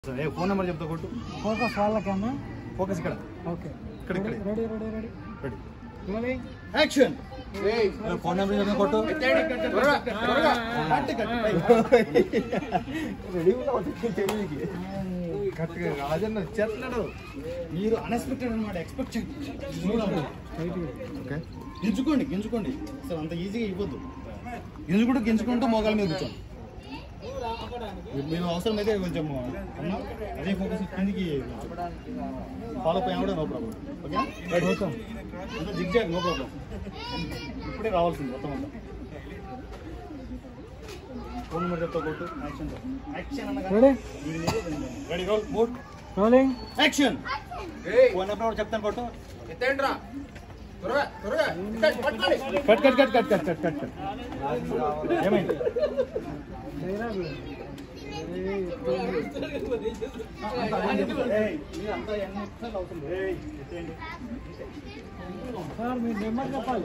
ఏ phone number చెప్తా కొట్టు focus వాళ్ళకన్నా ఫోకస్ ఇక్కడ ఓకే ఇక్కడ ఇక్కడ ready ready ready ready ready action phone number చెప్తా కొట్టు రెడీ కరెక్ట్గా రాజన్న వచ్చేస్తున్నాడు మీరు అన్ఎక్స్పెక్టెడ్ అనమాట ఎక్స్పెక్ట్ ఓకే గింజుకోండి గింజుకోండి అసలు అంత ఈజీగా ఇవ్వద్దు గింజుకుంటూ గింజుకుంటూ మోకాల మీద కూర్చోండి మీరు అవసరం అయితే కొంచెం అన్నా అదే ఫోకస్ కిందికి ఫాలో అయినా కూడా నో ప్రాబ్లం ఓకే ఓకే అంతా జిగ్ జాగ్ నో ప్రాబ్లం ఇప్పుడే రావాల్సింది మొత్తం అంతా ఫోన్ నెంబర్ చెప్తా కొట్టు action action ready ready roll mood rolling action phone number కూడా చెప్తాను కొట్టు cut cut cut cut cut cut cut cut ఏమైంది ఏయ్, మీరు అంతా ఎన్ని నిమిషాలు అవుతుంది? ఏయ్, ఎత్తేయండి. సార్ మీరు నెంబర్ చెప్పాలి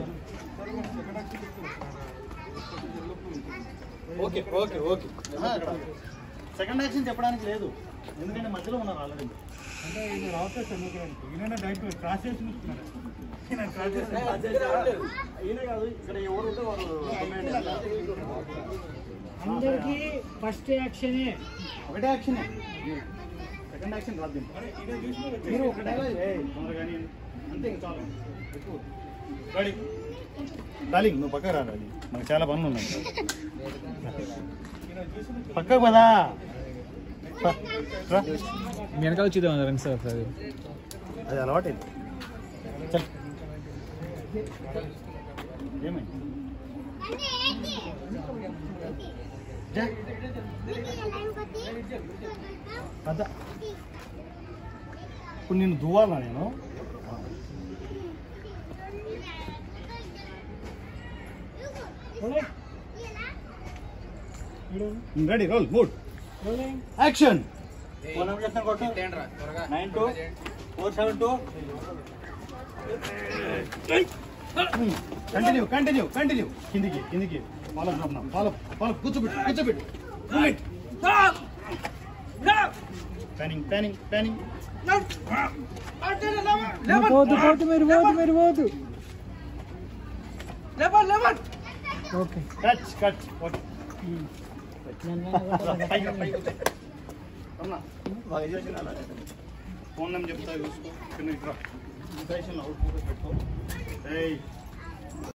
okay okay okay second action చెప్పడానికి లేదు ఎందుకంటే మధ్యలో ఉన్నారు ఆల్రెడీ అంటే ఇది రావుతా చదువుకోవడానికి ఈయన డైరెక్ట్ క్రాస్ చేసి చూస్తున్నారు ఈయన క్రాస్ చేసి ఈయన కాదు ఇక్కడ ఎవరు ఉంటే వాళ్ళు అందరికీ ఫస్ట్ యాక్షనే ఒకటే యాక్షన్ సెకండ్ యాక్షన్ రాదు మీరు ఒక డైలాగ్ కానీ అంతే ఇంకా చాలు ఎక్కువ రెడీ డార్లింగ్ నువ్వు పక్క రా డార్లింగ్ మనకు చాలా పనులు ఉన్నాయి పక్కకు పదా పా, రా. వెనకాల చూద్దాం రండి సార్ ఒకసారి అది అలవాటైంది చల్ ఏమైంది జా. పద. ఇప్పుడు నేను దువ్వాలా నేను ready roll mood rolling action phone number చెప్తాను కొట్టు nine two four seven two continue continue continue కిందికి కిందికి ఫాలో ఫాలో ఫాలో కూర్చోబెట్టు కూర్చోబెట్టు మూమెంట్ ప్యానింగ్ ప్యానింగ్ ప్యానింగ్ పోతు పోతు మీరు పోతు మీరు పోతు ఓకే కచ్ కచ్ ఓకే పైకి పైకి అన్నా బాగా చేసిన ఫోన్ నెంబర్ చెప్తా చూసుకో కింద ఇట్రా అవుట్ ఫోకస్ పెట్టుకో ఏయ్